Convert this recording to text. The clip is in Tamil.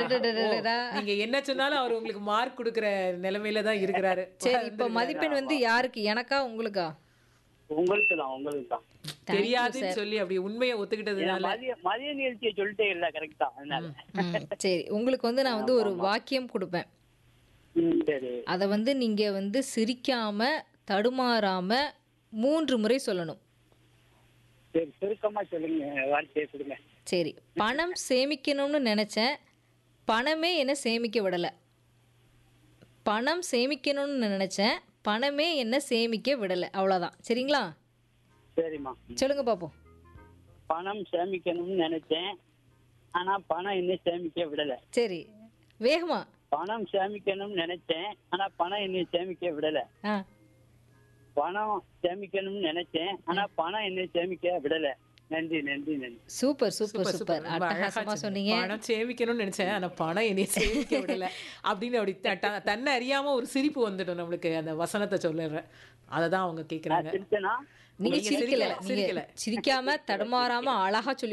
அடடடடடா. நீங்க என்ன சொன்னாலும் அவர் உங்களுக்கு மார்க் கொடுக்கிற நிலைமையில தான் இருக்கிறாரு சரி இப்போ மதிப்பெண் வந்து யாருக்கு எனக்கா உங்களுக்கா உங்களுக்கு தான் உங்களுக்கு தான் தெரியாதுன்னு சொல்லி அப்படி உண்மையை ஒத்துக்கிட்டதுனால மதிய மதிய நிகழ்ச்சியை சொல்லிட்டே இல்ல கரெக்டா அதனால ம், சரி உங்களுக்கு வந்து நான் வந்து ஒரு வாக்கியம் கொடுப்பேன் ம், சரி அதை வந்து நீங்க வந்து சிரிக்காம தடுமாறாம மூன்று முறை சொல்லணும் சரி சுருக்கமா சொல்லுங்க வார்த்தையை கொடுங்க சரி பணம் சேமிக்கணும்னு நினச்சேன் பணமே என்ன சேமிக்க விடலை பணம் சேமிக்கணும்னு நினச்சேன் பணமே என்ன சேமிக்க விடலை அவ்வளோதான் சரிங்களா சரிம்மா சொல்லுங்க பார்ப்போம் பணம் சேமிக்கணும்னு நினைச்சேன் ஆனா பணம் இன்னும் சேமிக்க விடல சரி வேகமா பணம் சேமிக்கணும்னு நினைச்சேன் ஆனா பணம் இன்னும் சேமிக்க விடல ஆ பணம் சேமிக்கணும்னு நினைச்சேன் ஆனா பணம் இன்னும் சேமிக்க விடல நன்றி நன்றி நன்றி சூப்பர் சூப்பர் சூப்பர் சூப்பர் ரொம்ப அழகா அட்டகாசமாக சொன்னீங்க. சொன்னீங்க பணம் சேமிக்கணும்னு நினைச்சேன் ஆனா பணம் என்னைய சேமிக்க விடல அப்படின்னு அப்படி த- த- தன்னை அறியாம ஒரு சிரிப்பு வந்துடும் நம்மளுக்கு அந்த வசனத்தை சொல்லிடுறேன் அதை தான் அவங்க கேக்குறாங்க சிரிச்சனா நீங்க நீங்க சிரிக்கல சிரிக்கல, நீங்க சிரிக்கல. சிரிக்காம தடுமாறாம அழகா சொல்லி